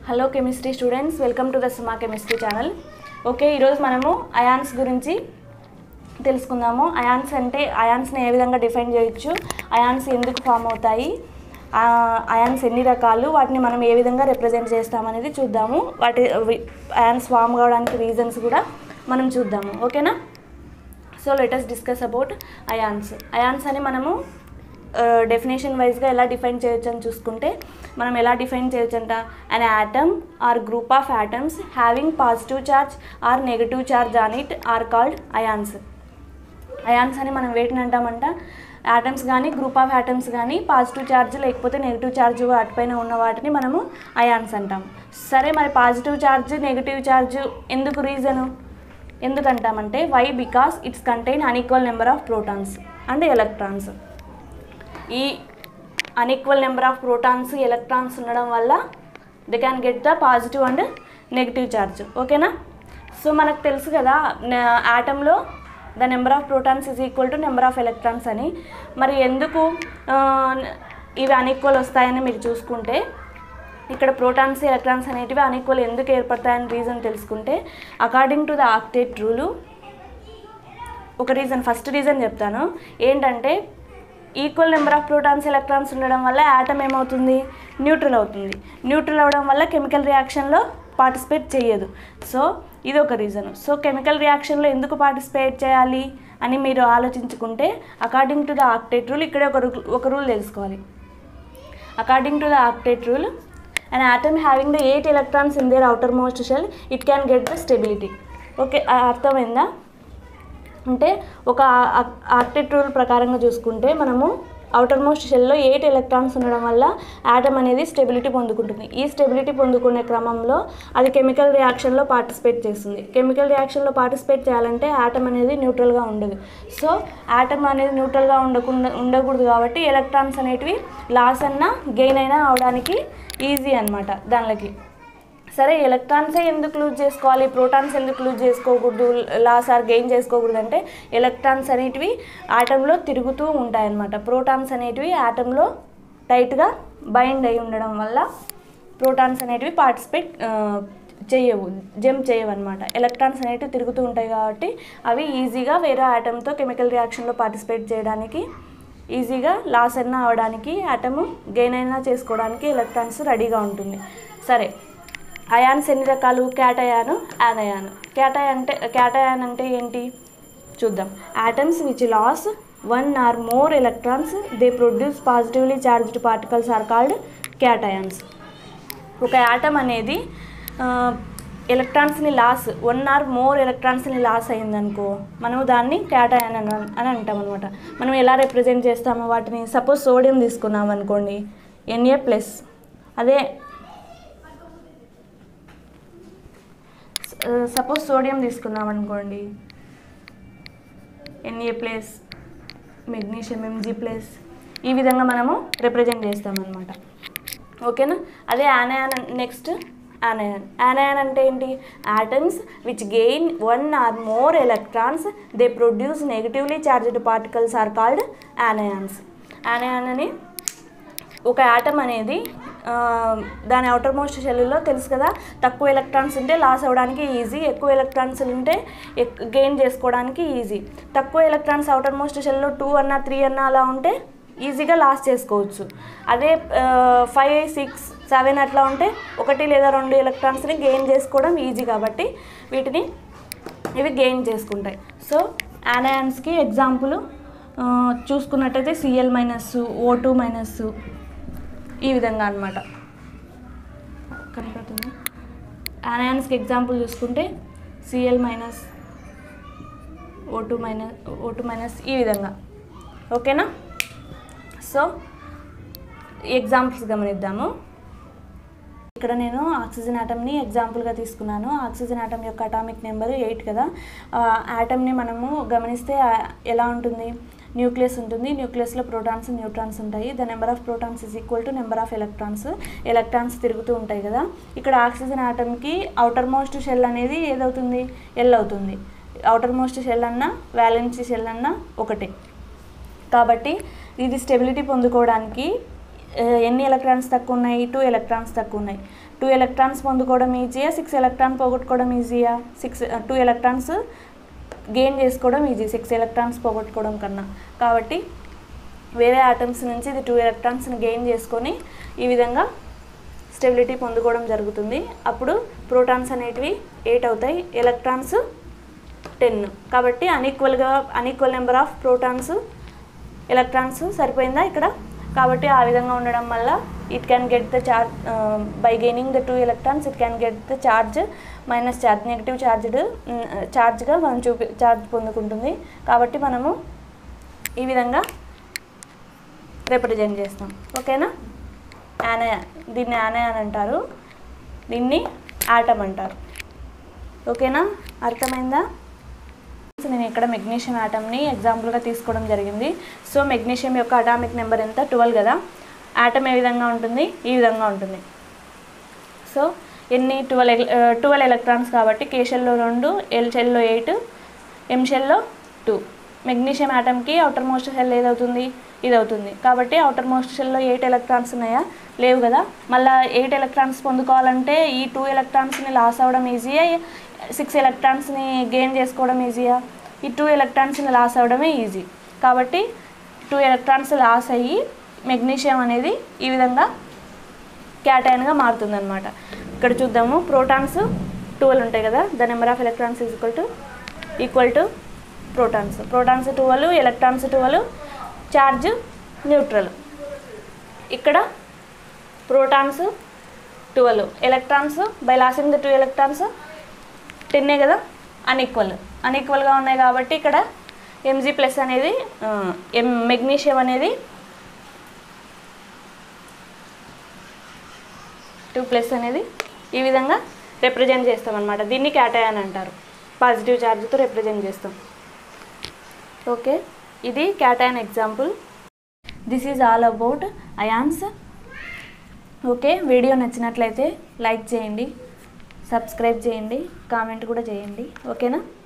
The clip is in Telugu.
hello chemistry students welcome to the Suma chemistry channel okay ఈరోజు మనము అయాన్స్ గురించి తెలుసుకుందాము అయాన్స్ అంటే అయాన్స్ని ఏ విధంగా డిఫైన్ చేయొచ్చు అయాన్స్ ఎందుకు ఫామ్ అవుతాయి ఆ, అయాన్స్ ఎన్ని రకాలు వాటిని మనం ఏ విధంగా రిప్రజెంట్ చేస్తామనేది చూద్దాము వాటి అయాన్స్ ఫామ్ కావడానికి రీజన్స్ కూడా మనం చూద్దాము ఓకేనా so let us discuss about ions ions అని మనము డెఫినేషన్ వైజ్గా ఎలా డిఫైన్ చేయొచ్చు అని చూసుకుంటే మనం ఎలా డిఫైన్ చేయొచ్చు అంట an atom or group of atoms having positive charge or negative charge on it are called ions ions అని మనం వేటిని అంటామంట యాటమ్స్ కానీ గ్రూప్ ఆఫ్ యాటమ్స్ కానీ పాజిటివ్ ఛార్జ్ లేకపోతే నెగిటివ్ ఛార్జ్ వాటిపైన ఉన్న వాటిని మనము అయాన్స్ అంటాం సరే మరి పాజిటివ్ ఛార్జ్ నెగిటివ్ ఛార్జ్ ఎందుకు రీజను ఎందుకు అంటామంటే why because its contain unequal number of protons and electrons ఈ unequal number of protons electrons ఉండడం వల్ల they can get the positive and negative charge ఓకేనా సో మనకు తెలుసు కదా యాటంలో the number of protons is equal to number of electrons అని మరి ఎందుకు ఆ, ఇవి అన్ఈక్వల్ వస్తాయని మీరు చూసుకుంటే ఇక్కడ ప్రోటాన్స్ ఎలక్ట్రాన్స్ అనేటివి అన్ఈక్వల్ ఎందుకు ఏర్పడతాయని రీజన్ తెలుసుకుంటే according to the octet rule ఒక రీజన్ ఫస్ట్ రీజన్ చెప్తాను ఏంటంటే equal number of protons electrons ఉండడం వల్ల యాటమ్ ఏమవుతుంది న్యూట్రల్ అవుతుంది న్యూట్రల్ అవ్వడం వల్ల కెమికల్ రియాక్షన్లో పార్టిసిపేట్ చేయదు సో ఇది ఒక రీజన్ సో కెమికల్ రియాక్షన్లో ఎందుకు పార్టిసిపేట్ చేయాలి అని మీరు ఆలోచించుకుంటే according to the octet rule ఇక్కడే ఒక రూ- ఒక రూల్ తెలుసుకోవాలి according to the octet rule an atom having the eight electrons in their outermost shell it can get the stability okay అర్థమైందా అంటే ఒక ఆక్టెట్ రూల్ ప్రకారంగా చూసుకుంటే మనము అవుటర్ మోస్ట్ షెల్లో ఎయిట్ ఎలక్ట్రాన్స్ ఉండడం వల్ల యాటమ్ అనేది స్టెబిలిటీ పొందుకుంటుంది ఈ స్టెబిలిటీ పొందుకునే క్రమంలో అది కెమికల్ రియాక్షన్లో పార్టిసిపేట్ చేస్తుంది కెమికల్ రియాక్షన్లో పార్టిసిపేట్ చేయాలంటే యాటమ్ అనేది న్యూట్రల్గా ఉండదు సో యాటమ్ అనేది న్యూట్రల్గా ఉండకుండా ఉండకూడదు కాబట్టి ఎలక్ట్రాన్స్ అనేటివి లాస్ అన్నా గెయిన్ అయినా అవడానికి ఈజీ అనమాట దానిలోకి సరే ఎలక్ట్రాన్సే ఎందుకు లూజ్ చేసుకోవాలి ప్రోటాన్స్ ఎందుకు లూజ్ చేసుకోకూడదు లాస్ ఆర్ గెయిన్ చేసుకోకూడదు అంటే ఎలక్ట్రాన్స్ అనేటివి ఆటంలో తిరుగుతూ ఉంటాయన్నమాట ప్రోటాన్స్ అనేటివి ఆటంలో టైట్గా బైండ్ అయి ఉండడం వల్ల ప్రోటాన్స్ అనేటివి పార్టిసిపేట్ చేయవు జంప్ చేయవు అనమాట ఎలక్ట్రాన్స్ అనేటివి తిరుగుతూ ఉంటాయి కాబట్టి అవి ఈజీగా వేరే ఆటంతో కెమికల్ రియాక్షన్లో పార్టిసిపేట్ చేయడానికి ఈజీగా లాస్ అయినా అవడానికి ఆటము గెయిన్ అయినా చేసుకోవడానికి ఎలక్ట్రాన్స్ రెడీగా ఉంటుంది సరే అయాన్స్ ఎన్ని రకాలు క్యాటయాను యానయాను క్యాటయాన్ అంటే క్యాటయాన్ అంటే ఏంటి చూద్దాం atoms which lose one or more electrons they produce positively charged particles are called cations ఒక యాటమ్ అనేది ఎలక్ట్రాన్స్ని లాస్ వన్ ఆర్ మోర్ ఎలక్ట్రాన్స్ని లాస్ అయిందనుకో మనము దాన్ని క్యాటయాన్ అని అని అంటాం అనమాట మనం ఎలా రిప్రజెంట్ చేస్తామో వాటిని సపోజ్ సోడియం తీసుకున్నాం అనుకోండి ఎన్ఏ ప్లస్ అదే సపోజ్ సోడియం తీసుకున్నాం అనుకోండి NA plus magnesium MG plus ఈ విధంగా మనము రిప్రజెంట్ చేస్తామన్నమాట ఓకేనా అదే యానయాన్ నెక్స్ట్ యానయాన్ యానయాన్ అంటే ఏంటి atoms which gain one or more electrons they produce negatively charged particles are called anions anion అని ఒక యాటమ్ అనేది ఆ, దాని అవుటర్ మోస్ట్ షెల్లో తెలుసు కదా తక్కువ ఎలక్ట్రాన్స్ ఉంటే లాస్ అవ్వడానికి ఈజీ ఎక్కువ ఎలక్ట్రాన్స్ ఉంటే గెయిన్ చేసుకోవడానికి ఈజీ తక్కువ ఎలక్ట్రాన్స్ అవుటర్ మోస్ట్ షెల్లో టూ అన్నా త్రీ అన్నా అలా ఉంటే ఈజీగా లాస్ చేసుకోవచ్చు అదే ఫైవ్ సిక్స్ సెవెన్ అట్లా ఉంటే ఒకటి లేదా రెండు ఎలక్ట్రాన్స్ని గెయిన్ చేసుకోవడం ఈజీ కాబట్టి వీటిని ఇవి గెయిన్ చేసుకుంటాయి సో యానయాన్స్కి ఎగ్జాంపుల్ చూసుకున్నట్టయితే CL minus O two minus ఈ విధంగా అనమాట కనపడుతుంది యానయాన్స్కి ఎగ్జాంపుల్ చూసుకుంటే CL minus O two minus O two minus ఈ విధంగా ఓకేనా సో ఎగ్జాంపుల్స్ గమనిద్దాము ఇక్కడ నేను ఆక్సిజన్ ఆటమ్ని ఎగ్జాంపుల్గా తీసుకున్నాను ఆక్సిజన్ ఆటమ్ యొక్క అటామిక్ నెంబర్ ఎయిట్ కదా ఆటమ్ని మనము గమనిస్తే ఆ, ఎలా ఉంటుంది న్యూక్లియస్ ఉంటుంది న్యూక్లియస్లో ప్రోటాన్స్ న్యూట్రాన్స్ ఉంటాయి the number of protons is equal to number of electrons electrons తిరుగుతూ ఉంటాయి కదా ఇక్కడ ఆక్సిజన్ ఆటమ్కి అవుటర్ మోస్ట్ షెల్ అనేది ఏదవుతుంది ఎల్ అవుతుంది అవుటర్ మోస్ట్ షెల్ అన్నా వ్యాలెన్సీ షెల్ అన్నా ఒకటే కాబట్టి ఇది స్టెబిలిటీ పొందుకోవడానికి ఆ, ఎన్ని ఎలక్ట్రాన్స్ తక్కువ ఉన్నాయి టూ ఎలక్ట్రాన్స్ తక్కువ ఉన్నాయి టూ ఎలక్ట్రాన్స్ పొందుకోవడం ఈజీయా సిక్స్ ఎలక్ట్రాన్ పోగొట్టుకోవడం ఈజీయా సిక్స్ టూ ఎలక్ట్రాన్స్ గెయిన్ చేసుకోవడం ఈజీ సిక్స్ ఎలక్ట్రాన్స్ పోగొట్టుకోవడం కన్నా కాబట్టి వేరే ఆటమ్స్ నుంచి ఇది టూ ఎలక్ట్రాన్స్ని గెయిన్ చేసుకొని ఈ విధంగా స్టెబిలిటీ పొందుకోవడం జరుగుతుంది అప్పుడు ప్రోటాన్స్ అనేటివి ఎయిట్ అవుతాయి ఎలక్ట్రాన్స్ టెన్ కాబట్టి అన్ఈక్వల్గా unequal number of protons electrons సరిపోయిందా ఇక్కడ కాబట్టి ఆ విధంగా ఉండడం వల్ల it can get the charge by gaining the two electrons it can get the charge minus charge negative charged చార్జ్గా మనం చూపి చార్జ్ పొందుకుంటుంది కాబట్టి మనము ఈ విధంగా రిప్రజెంట్ చేస్తాం ఓకేనా యానయాన్ దీన్ని యానయాన్ అంటారు దీన్ని ఆటమ్ అంటారు ఓకేనా అర్థమైందా సో నేను ఇక్కడ మెగ్నీషియం ఆటమ్ని ఎగ్జాంపుల్గా తీసుకోవడం జరిగింది సో మెగ్నీషియం యొక్క అటామిక్ నెంబర్ ఎంత ట్వెల్వ్ కదా ఆటమ్ ఏ విధంగా ఉంటుంది ఈ విధంగా ఉంటుంది సో ఎన్ని ట్వెల్వ్ ట్వెల్వ్ ఎలక్ట్రాన్స్ కాబట్టి కే షెల్లో రెండు ఎల్ షెల్లో ఎయిట్ ఎం షెల్లో టూ మెగ్నీషియం ఆటమ్కి అవుటర్ మోస్ట్ షెల్ ఏదవుతుంది ఇది అవుతుంది కాబట్టి అవుటర్ మోస్ట్ షెల్లో ఎయిట్ ఎలక్ట్రాన్స్ ఉన్నాయా లేవు కదా మళ్ళీ ఎయిట్ ఎలక్ట్రాన్స్ పొందుకోవాలంటే ఈ టూ ఎలక్ట్రాన్స్ని లాస్ అవ్వడం ఈజీయా సిక్స్ ఎలక్ట్రాన్స్ని గెయిన్ చేసుకోవడం ఈజీయా ఈ టూ ఎలక్ట్రాన్స్ని లాస్ అవ్వడమే ఈజీ కాబట్టి టూ ఎలక్ట్రాన్స్ లాస్ అయ్యి మెగ్నీషియం అనేది ఈ విధంగా క్యాటైన్గా మారుతుంది అనమాట ఇక్కడ చూద్దాము ప్రోటాన్స్ ట్వెల్వ్ ఉంటాయి కదా the number of electrons is equal to equal to protons protons twelve electrons twelve charge neutral ఇక్కడ protons twelve electrons by losing the two electrons టెన్నే కదా అన్ఈక్వల్ అన్ఈక్వల్గా ఉన్నాయి కాబట్టి ఇక్కడ ఎంజీ ప్లస్ అనేది ఆ, ఎం మెగ్నీషియం అనేది టూ ప్లస్ అనేది ఈ విధంగా రిప్రజెంట్ చేస్తాం అనమాట దీన్ని క్యాటయాన్ అంటారు పాజిటివ్ ఛార్జ్తో రిప్రజెంట్ చేస్తాం ఓకే ఇది cation example this is all about ions okay video నచ్చినట్లయితే లైక్ చేయండి సబ్స్క్రైబ్ చేయండి కామెంట్ కూడా చేయండి ఓకేనా